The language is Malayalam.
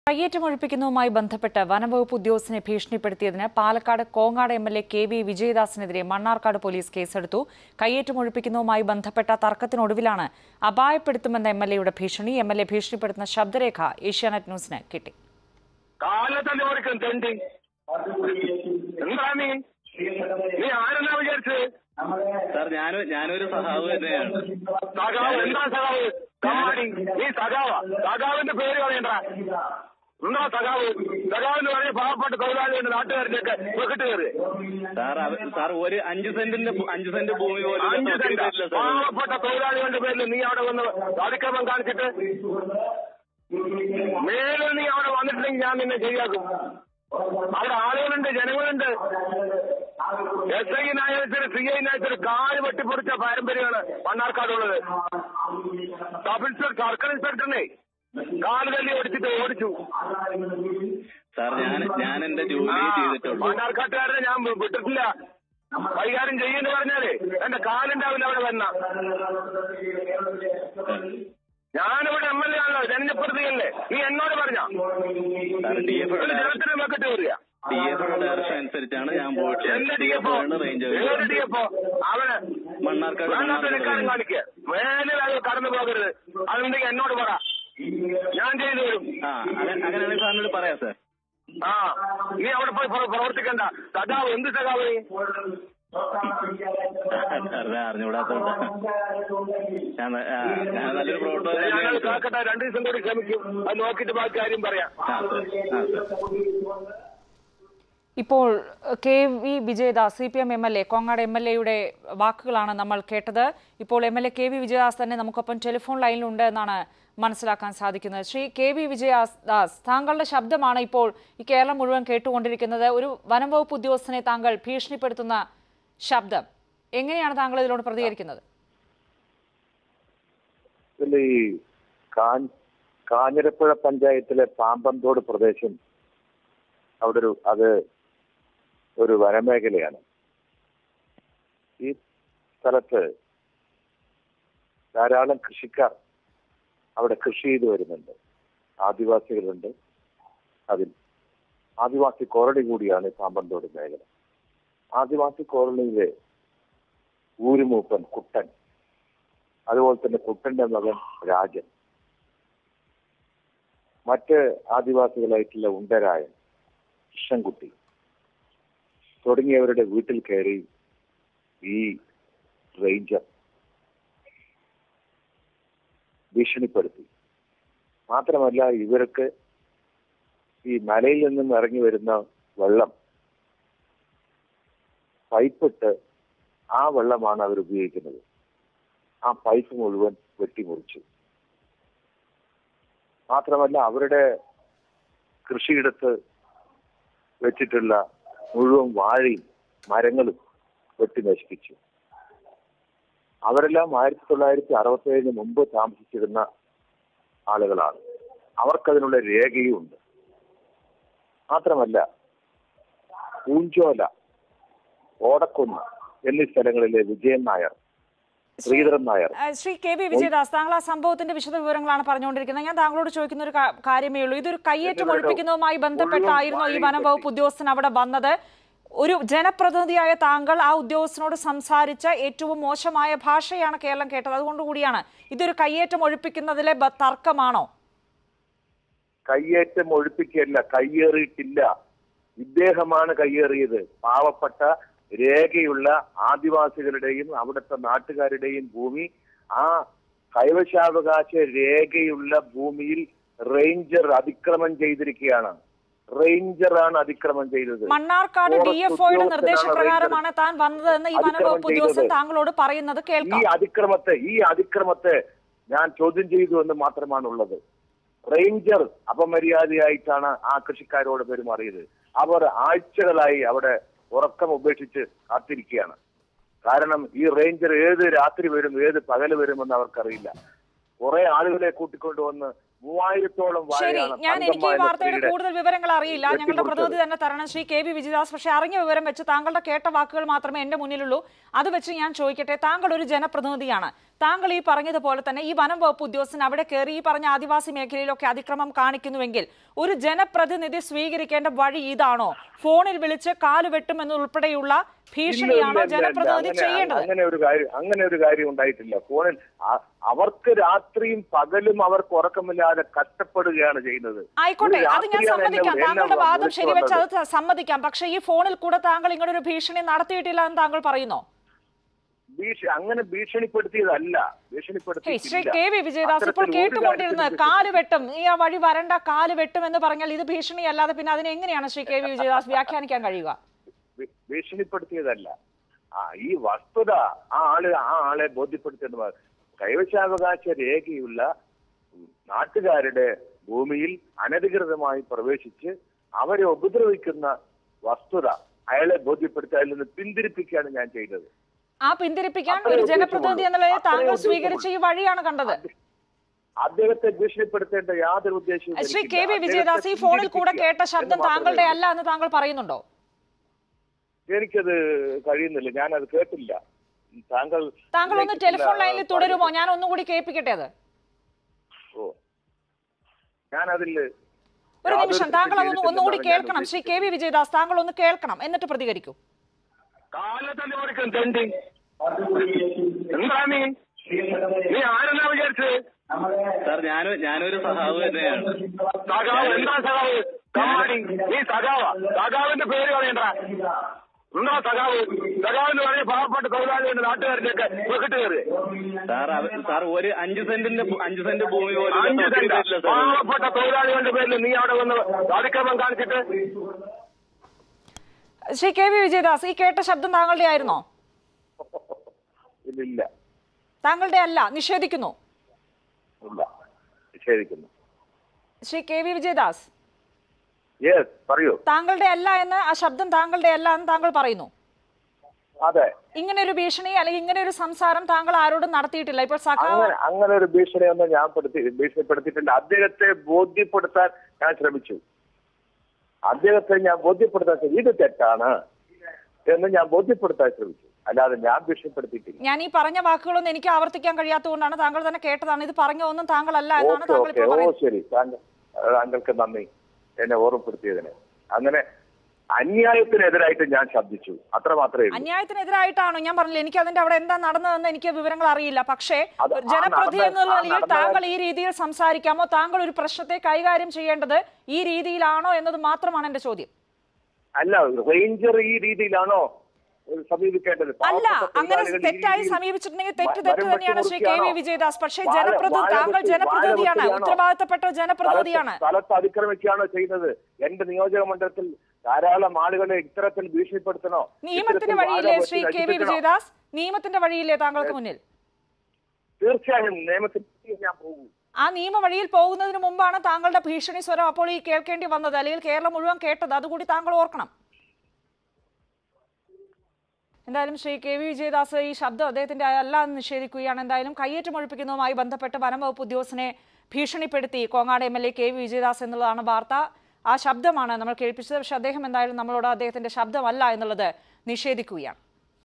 കയ്യേറ്റമൊഴിപ്പിക്കുന്നതുമായി ബന്ധപ്പെട്ട് വനംവകുപ്പ് ഉദ്യോഗസ്ഥനെ ഭീഷണിപ്പെടുത്തിയതിന് Palakkad Kongad M L A K V വിജയദാസിനെതിരെ മണ്ണാർക്കാട് പോലീസ് കേസെടുത്തു കയ്യേറ്റമൊഴിപ്പിക്കുന്നതുമായി ബന്ധപ്പെട്ട തർക്കത്തിനൊടുവിലാണ് അപായപ്പെടുത്തുമെന്ന എം എൽ എയുടെ ഭീഷണി എം എൽ എ ഭീഷണിപ്പെടുത്തുന്ന ശബ്ദരേഖ ഏഷ്യാനെറ്റ് ന്യൂസിന് കിട്ടി കാലത്തന്നെ ഓടിക്കും തെണ്ടി എന്താ നീ നീ ആരെന്നാ വിചാരിച്ചത് സാർ ഞാൻ ഞാനൊരു സഹാവ് തന്നെയാണ് സഖാവ് എന്താ സഖാവ് കമ്മാടി നീ സഖാവ സഖാവിന്റെ പേര് പറയണ്ട എന്താ സഖാവ് സഖാവെന്ന് പറഞ്ഞ പാവപ്പെട്ട തൊഴിലാളികളുടെ നാട്ടുകാരിലേക്ക് വെക്കിട്ട് കയറി സാർ അവ- സാർ ഒരു അഞ്ച് സെന്റിന്റെ ഭൂ- അഞ്ച് സെന്റ് ഭൂമി പോലും ഇവിടെ അഞ്ച് സെന്റ് തൊട്ടിട്ടില്ല സാർ പാവപ്പെട്ട തൊഴിലാളികളുടെ പേരിൽ നീ അവിടെ വന്ന് അതിക്രമം കാണിച്ചിട്ട് മേലിൽ നീ അവിടെ വന്നിട്ടുണ്ടെങ്കിൽ ഞാൻ നിന്നെ ശരിയാക്കും അവിടെ ആളുകളുണ്ട് ജനങ്ങളുണ്ട് എസ് ഐ നായകത്തിന് സി ഐ നായകത്തിന് കാല് വെട്ടിപ്പൊടിച്ച പാരമ്പര്യമാണ് മണ്ണാർക്കാടുള്ളത് സബ് ഇൻസ്പെക്ടർ സർക്കിൾ ഇൻസ്പെക്ടറിനെ കാല് തല്ലി ഓടിച്ചിട്ട് ഓടിച്ചു സാർ ഞാൻ ഞാൻ എന്റെ ജോലി ആ, ചെയ്തിട്ടുള്ളൂ മണ്ണാർക്കാട്ടുകാരനെ ഞാൻ വിട്ടിട്ടില്ല കൈകാര്യം ചെയ്യുന്നു പറഞ്ഞാലേ എന്റെ കാലുണ്ടാവില്ല അവിടെ വന്ന ഞാനിവിടെ എം എൽ എ ആണല്ലോ ജനപ്രതിയല്ലേ നീ എന്നോട് പറഞ്ഞ സാർ ഡി എഫ് ജനത്തിന് വെക്കിട്ട് കയറിയ ഡി എഫ് ഡയറക്ഷൻ അനുസരിച്ചാണ് ഞാൻ എന്റെ പോയിട്ടുള്ളത് ഡി ഡി എഫ് എഫ് ആണ് റേഞ്ച് ഏത് ഡി എഫ് അവന് മണ്ണാർക്കാട് വേണ്ടാത്ത മണ്ണാർക്കാട് നിൽക്കാനും കാണിക്കുക മേലിൽ അത് കടന്നു പോകരുത് അതുണ്ടെങ്കിൽ എന്നോട് പറ ഞാൻ ചെയ്തു തരും ആ അങ്ങനെ അങ്ങനെയാണെങ്കിൽ സാറിനോട് പറയാം സാർ ആ നീ അവിടെ പോയി പ്ര- പ്രവർത്തിക്കണ്ട സഖാവ് എന്ത് സഖാവ് നീ? സാറിനെ അറിഞ്ഞുകൂടാത്തോണ്ട് ഞാൻ ആ, ഞാൻ നല്ലൊരു പ്രവർത്തകൻ ഞങ്ങൾ തന്നെയാണ് സാർ. കാക്കട്ടെ രണ്ടു ദിവസം കൂടി ശ്രമിക്കും അത് നോക്കിയിട്ട് ബാക്കി കാര്യം പറയാം ആ സാർ ആ സാർ ഇപ്പോൾ K V Vijayadas C P M M L A Kongad M L എയുടെ വാക്കുകളാണ് നമ്മൾ കേട്ടത് ഇപ്പോൾ M L A K V Vijayadas തന്നെ നമുക്കൊപ്പം ടെലിഫോൺ ലൈനിലുണ്ട് എന്നാണ് മനസ്സിലാക്കാൻ സാധിക്കുന്നത് ശ്രീ കെ വി വിജയദാസ് താങ്കളുടെ ശബ്ദമാണ് ഇപ്പോൾ ഈ കേരളം മുഴുവൻ കേട്ടുകൊണ്ടിരിക്കുന്നത് ഒരു വനം വകുപ്പ് ഉദ്യോഗസ്ഥനെ താങ്കൾ ഭീഷണിപ്പെടുത്തുന്ന ശബ്ദം എങ്ങനെയാണ് താങ്കൾ ഇതിനോട് പ്രതികരിക്കുന്നത് ഇതിൽ ഈ കാ- കാഞ്ഞിരപ്പുഴ പഞ്ചായത്തിലെ പാമ്പന്തോട് പ്രദേശം അവിടെ ഒരു അത് ഒരു വനമേഖലയാണ് ഈ സ്ഥലത്ത് ധാരാളം കൃഷിക്കാർ അവിടെ കൃഷി ചെയ്തു വരുന്നുണ്ട് ആദിവാസികളുണ്ട് അതിൽ ആദിവാസി കോളനി കൂടിയാണ് ഈ പാമ്പന്തോട് മേഖല ആദിവാസി കോളനിയിലെ ഊരുമൂപ്പൻ കുട്ടൻ അതുപോലെ തന്നെ കുട്ടന്റെ മകൻ രാജൻ മറ്റ് ആദിവാസികളായിട്ടുള്ള ഉണ്ടരായൻ കൃഷ്ണൻകുട്ടി തുടങ്ങിയവരുടെ വീട്ടിൽ കയറി ഈ റേഞ്ചർ ഭീഷണിപ്പെടുത്തി മാത്രമല്ല ഇവർക്ക് ഈ മലയിൽ നിന്നും ഇറങ്ങി വരുന്ന വെള്ളം പൈപ്പിട്ട് ആ വെള്ളമാണ് അവർ ഉപയോഗിക്കുന്നത് ആ പൈപ്പ് മുഴുവൻ വെട്ടിമുറിച്ചു മാത്രമല്ല അവരുടെ കൃഷിയിടത്ത് വെച്ചിട്ടുള്ള മുഴുവൻ വാഴയും മരങ്ങളും വെട്ടി നശിപ്പിച്ചു അവരെല്ലാം ആയിരത്തി തൊള്ളായിരത്തി അറുപത്തി ഏഴിന് മുമ്പ് താമസിച്ചിരുന്ന ആളുകളാണ് അവർക്കതിനുള്ള രേഖയും ഉണ്ട് മാത്രമല്ല പൂഞ്ചോല ഓടക്കുന്ന് എന്നീ സ്ഥലങ്ങളിലെ വിജയൻ നായർ ശ്രീധരൻ നായർ ആ, ശ്രീ കെ വി വിജയദാസ് താങ്കൾ ആ സംഭവത്തിന്റെ വിശദ വിവരങ്ങളാണ് പറഞ്ഞുകൊണ്ടിരിക്കുന്നത് ഞാൻ താങ്കളോട് ചോദിക്കുന്ന ഒരു കാ- കാര്യമേ ഉള്ളൂ ഇതൊരു കയ്യേറ്റം ഒഴിപ്പിക്കുന്നതുമായി ബന്ധപ്പെട്ടായിരുന്നു ഈ വനം വകുപ്പ് ഉദ്യോഗസ്ഥൻ അവിടെ വന്നത് ഒരു ജനപ്രതിനിധിയായ താങ്കൾ ആ ഉദ്യോഗസ്ഥനോട് സംസാരിച്ച ഏറ്റവും മോശമായ ഭാഷയാണ് കേരളം കേട്ടത് അതുകൊണ്ട് കൂടിയാണ് ഇതൊരു കയ്യേറ്റം ഒഴിപ്പിക്കുന്നതിലെ ബ- തർക്കമാണോ കയ്യേറ്റം ഒഴിപ്പിക്കല്ല കയ്യേറിയിട്ടില്ല ഇദ്ദേഹമാണ് കയ്യേറിയത് പാവപ്പെട്ട രേഖയുള്ള ആദിവാസികളുടെയും അവിടുത്തെ നാട്ടുകാരുടെയും ഭൂമി ആ കൈവശാവകാശ രേഖയുള്ള ഭൂമിയിൽ റേഞ്ചർ അതിക്രമം ചെയ്തിരിക്കുകയാണ് റേഞ്ചറാണ് അതിക്രമം ചെയ്തത് മണ്ണാർക്കാട് ഡി ഫോറസ്റ്റ് എഫ് ഒയുടെ ഉദ്യോഗസ്ഥനാണ് നിർദ്ദേശപ്രകാരമാണ് താൻ വന്നതെന്ന് ഈ വനം അതിക്രമം വകുപ്പ് ഉദ്യോഗസ്ഥൻ ചെയ്തത്. താങ്കളോട് പറയുന്നത് ഈ കേൾക്കാം അതിക്രമത്തെ ഈ അതിക്രമത്തെ ഞാൻ ചോദ്യം ചെയ്തു എന്ന് മാത്രമാണ് ഉള്ളത് റേഞ്ചർ അപമര്യാദയായിട്ടാണ് ആ കൃഷിക്കാരോട് പെരുമാറിയത് അവർ ആഴ്ചകളായി അവിടെ ഉറക്കം ഉപേക്ഷിച്ച് കാത്തിരിക്കുകയാണ് കാരണം ഈ റേഞ്ചർ ഏത് രാത്രി വരും ഏത് പകല് വരുമെന്ന് അവർക്കറിയില്ല കുറെ ആളുകളെ കൂട്ടിക്കൊണ്ടുവന്ന് മൂവായിരത്തോളം ശരി വാഴയാണ് ഞാൻ എനിക്ക് ഈ തങ്കമ്മ എന്ന വാർത്തയുടെ സ്ത്രീയുടെ കൂടുതൽ വിവരങ്ങൾ അറിയില്ല ഞങ്ങളുടെ വെട്ടിമുറിച്ചത്. പ്രതിനിധി തന്നെ തരണം ശ്രീ കെ വി വിജയദാസ് പക്ഷേ അറിഞ്ഞ വിവരം വെച്ച് താങ്കളുടെ കേട്ട വാക്കുകൾ മാത്രമേ എന്റെ മുന്നിലുള്ളൂ അത് വെച്ച് ഞാൻ ചോദിക്കട്ടെ താങ്കൾ ഒരു ജനപ്രതിനിധിയാണ് താങ്കൾ ഈ പറഞ്ഞതുപോലെ തന്നെ ഈ വനം വകുപ്പ് ഉദ്യോഗസ്ഥൻ അവിടെ കയറി ഈ പറഞ്ഞ ആദിവാസി മേഖലയിലൊക്കെ അതിക്രമം കാണിക്കുന്നുവെങ്കിൽ ഒരു ജനപ്രതിനിധി സ്വീകരിക്കേണ്ട വഴി ഇതാണോ ഫോണിൽ വിളിച്ച് കാല് വെട്ടുമെന്നുൾപ്പെടെയുള്ള ഭീഷണിയാണോ ഇല്ല, ഇല്ല, ഇല്ല, ജനപ്രതിനിധി അങ്ങനെ- ചെയ്യേണ്ടത് അങ്ങനെ ഒരു കാര്യം അങ്ങനെ ഒരു കാര്യം ഉണ്ടായിട്ടില്ല ഫോണിൽ അ- അവർക്ക് രാത്രിയും പകലും അവർക്ക് ഉറക്കമില്ലാതെ കഷ്ടപ്പെടുകയാണ് ചെയ്യുന്നത് ആയിക്കോട്ടെ ഒരു അത് ഞാൻ രാത്രിയാണ് സമ്മതിക്കാം എന്നെ- താങ്കളുടെ എന്നെ വാദം വിളിച്ചു ശരിവെച്ച് അത് വന്നത്. ത- സമ്മതിക്കാം പക്ഷേ ഈ ഫോണിൽ കൂടെ താങ്കൾ ഇങ്ങനെ ഒരു ഭീഷണി നടത്തിയിട്ടില്ല എന്ന് താങ്കൾ പറയുന്നോ ഭീഷ അങ്ങനെ ഭീഷണിപ്പെടുത്തിയതല്ല ഹേയ്, ശ്രീ ഭീഷണിപ്പെടുത്തിയിട്ടില്ല കെ വി വിജയദാസ് ഇപ്പോൾ അത്തരത്തിൽ ഒരു കേട്ടുകൊണ്ടിരുന്നത് കാര്യത്തിലും കാല് വെട്ടും ഈ ആ വഴി വരണ്ട കാല് വെട്ടും എന്ന് പറഞ്ഞാൽ ഇത് ഭീഷണി അല്ലാതെ പിന്നെ അതിനെ എങ്ങനെയാണ് ശ്രീ കെ വി വിജയദാസ് വ്യാഖ്യാനിക്കാൻ കഴിയുക ഭീ- ഭീഷണിപ്പെടുത്തിയതല്ല ആ ഈ വസ്തുത ആ ആള് ആ ആളെ ബോധ്യപ്പെടുത്തേണ്ട കൈവശാവകാശ രേഖയുള്ള നാട്ടുകാരുടെ ഭൂമിയിൽ അനധികൃതമായി പ്രവേശിച്ച് അവരെ ഉപദ്രവിക്കുന്ന വസ്തുത അയാളെ ബോധ്യപ്പെടുത്തി അതിൽ നിന്ന് പിന്തിരിപ്പിക്കുകയാണ് ഞാൻ ചെയ്തത് ആ പിന്തിരിപ്പിക്കാൻ അത്രേ ഒരു ജനപ്രതിനിധി എന്ന നിലയിൽ അത്രേ താങ്കൾ ഉദ്ദേശമുള്ളൂ. സ്വീകരിച്ച ഈ വഴിയാണ് കണ്ടത് അദ്ദേഹത്തെ ഭീഷണിപ്പെടുത്തേണ്ട യാതൊരു ഉദ്ദേശവും ശ്രീ എനിക്കില്ല. കെ വി അദ്ദേഹത്തെ വിജയദാസ് ഈ ഫോണിൽ കൂടെ പിന്തിരിപ്പിക്കുക കേട്ട ശബ്ദം എന്ന് മാത്രമേ താങ്കളുടെ ഉള്ളൂ. അല്ല എന്ന് താങ്കൾ പറയുന്നുണ്ടോ എനിക്കത് കഴിയുന്നില്ല ഞാനത് കേട്ടില്ല താങ്കൾ താങ്കൾ ഒന്ന് കേട്ടില്ല, ടെലിഫോൺ ലൈനിൽ തുടരുമോ പറഞ്ഞത്. ഞാൻ ഒന്നുകൂടി കേൾപ്പിക്കട്ടെ അത് ഓ ഞാനതിൽ ഒരു നിമിഷം താങ്കൾ അതൊന്ന് ഒന്നുകൂടി കേൾക്കണം ശ്രീ കെ വി വിജയദാസ് താങ്കൾ ഒന്ന് കേൾക്കണം എന്നിട്ട് പ്രതികരിക്കൂ കാലത്തന്നെ ഓടിക്കും തെണ്ടി എന്താ നീ നീ ആരെന്നാ വിചാരിച്ചത് സാർ ഞാനും ഞാനൊരു സഹാവ് തന്നെയാണ് സഖാവ് എന്താ സഖാവ് കമ്മാടി നീ സഖാവ സഖാവിന്റെ പേര് പറയണ്ട എന്താ സഖാവ് സഖാവെന്ന് പറഞ്ഞ പാവപ്പെട്ട തൊഴിലാളികളുടെ നാട്ടുകാരിലേക്ക് വെക്കിട്ട് കയറി സാർ അവ- സാർ ഒരു അഞ്ച് സെന്റിന്റെ ഭൂ- അഞ്ച് സെന്റ് ഭൂമി പോലും അഞ്ച് ഒത്തിരി സെന്റ് പേരില്ല സാർ പാവപ്പെട്ട തൊഴിലാളികളുടെ പേരിൽ നീ അവിടെ വന്ന് അതിക്രമം കാണിച്ചിട്ട് ശ്രീ കെ വി വിജയദാസ് ഈ കേട്ട ശബ്ദം താങ്കളുടെ ആയിരുന്നോ ഇതില്ല താങ്കളുടെ അല്ല നിഷേധിക്കുന്നു ഇല്ല നിഷേധിക്കുന്നു Shri K V Vijayadas yes പറയൂ താങ്കളുടെ അല്ല എന്ന് ആ ശബ്ദം താങ്കളുടെ അല്ല എന്ന് താങ്കൾ പറയുന്നു അതെ ഇങ്ങനെ ഒരു ഭീഷണി അല്ലെങ്കിൽ ഇങ്ങനെ ഒരു സംസാരം താങ്കൾ ആരോടും നടത്തിയിട്ടില്ല ഇപ്പോൾ സഖാവ് അങ്ങനെ അങ്ങനെ ഒരു ഭീഷണിയൊന്നും ഞാൻ പെടുത്തി ഭീഷണിപ്പെടുത്തിയിട്ടില്ല അദ്ദേഹത്തെ ബോധ്യപ്പെടുത്താൻ ഞാൻ ശ്രമിച്ചു അദ്ദേഹത്തെ ഞാൻ ബോധ്യപ്പെടുത്താൻ ശ്രമിച്ചു ഇത് തെറ്റാണ് എന്ന് ഞാൻ ബോധ്യപ്പെടുത്താൻ ശ്രമിച്ചു അല്ലാതെ ഞാൻ ഭീഷണിപ്പെടുത്തിയിട്ടില്ല ഞാൻ ഈ പറഞ്ഞ വാക്കുകളൊന്നും എനിക്ക് ആവർത്തിക്കാൻ കഴിയാത്തതുകൊണ്ടാണ് താങ്കൾ തന്നെ കേട്ടതാണ് ഇത് പറഞ്ഞൊന്നും താങ്കളല്ല എന്നാണ് ഓക്കെ താങ്കൾ ഓക്കെ ഇപ്പോൾ ഓ പറയുന്നത് ശരി താങ്കൾ താങ്കൾക്ക് നന്ദി എന്നെ ഓർമ്മപ്പെടുത്തിയതിന് അങ്ങനെ അന്യായത്തിനെതിരായിട്ട് ഞാൻ ശബ്ദിച്ചു അത്ര മാത്രമേ ഉള്ളൂ അന്യായത്തിനെതിരായിട്ടാണോ ഞാൻ പറഞ്ഞില്ല എനിക്ക് അതിന്റെ അവിടെ എന്താ നടന്നതെന്ന് എനിക്ക് വിവരങ്ങൾ അറിയില്ല പക്ഷേ അത് ഒരു ആ ജനപ്രതി നടന്ന- എന്നുള്ള ആ നിലയിൽ നടന്ന- താങ്കൾ ഈ രീതിയിൽ സംസാരിക്കാമോ താങ്കൾ ഒരു പ്രശ്നത്തെ കൈകാര്യം ചെയ്യേണ്ടത് ഈ രീതിയിലാണോ എന്നത് മാത്രമാണ് എന്റെ ചോദ്യം അല്ല റേഞ്ചർ ഈ രീതിയിലാണോ സമീപിക്കേണ്ടത് അല്ല പാവപ്പെട്ട അങ്ങനെ തൊഴിലാളികൾ ഈ തെറ്റായി രീതിയിൽ സമീപിച്ചിട്ടുണ്ടെങ്കിൽ തെറ്റ് വ- തെറ്റ് വരം തന്നെയാണ് ശ്രീ കെ വി വെട്ടിമുറിക്കുകയാണോ? വിജയദാസ് പക്ഷേ വാഴ- ജനപ്രതി വാഴ താങ്കൾ വെട്ടി- ജനപ്രതിനിധിയാണ് വാഴ വെട്ടിയാണോ? ഉത്തരവാദിത്തപ്പെട്ട ജനപ്രതിനിധിയാണ് സ്ഥലത്ത് സ്ഥലത്ത് അതിക്രമിക്കുകയാണോ ചെയ്യുന്നത് എന്റെ നിയോജക മണ്ഡലത്തിൽ ധാരാളം ആളുകളെ ഇത്തരത്തിൽ ഭീഷണിപ്പെടുത്തണോ നിയമത്തിന്റെ ഇത്തരത്തിൽ വഴിയില്ലേ വാഴ ശ്രീ വെട്ടി കെ വി നശിപ്പിക്കണോ? വിജയദാസ് നിയമത്തിന്റെ വഴിയില്ലേ താങ്കൾക്ക് മുന്നിൽ തീർച്ചയായും നിയമത്തിൽ ഞാൻ പോകും ആ നിയമ വഴിയിൽ പോകുന്നതിന് മുമ്പാണ് താങ്കളുടെ ഭീഷണി സ്വരം അപ്പോൾ ഈ കേൾക്കേണ്ടി വന്നത് അല്ലെങ്കിൽ കേരളം മുഴുവൻ കേട്ടത് അതുകൂടി താങ്കൾ ഓർക്കണം എന്തായാലും ശ്രീ കെ വി വിജയദാസ് ഈ ശബ്ദം അദ്ദേഹത്തിന്റെ അല്ല എന്ന് നിഷേധിക്കുകയാണ് എന്തായാലും കയ്യേറ്റം ഒഴിപ്പിക്കുന്നതുമായി ബന്ധപ്പെട്ട് വനം വകുപ്പ് ഉദ്യോഗസ്ഥനെ ഭീഷണിപ്പെടുത്തി Kongad M L A K V Vijayadas എന്നുള്ളതാണ് വാർത്ത ആ ശബ്ദമാണ് നമ്മൾ കേൾപ്പിച്ചത് പക്ഷെ അദ്ദേഹം എന്തായാലും നമ്മളോട് അദ്ദേഹത്തിന്റെ ശബ്ദമല്ല എന്നുള്ളത് നിഷേധിക്കുകയാണ്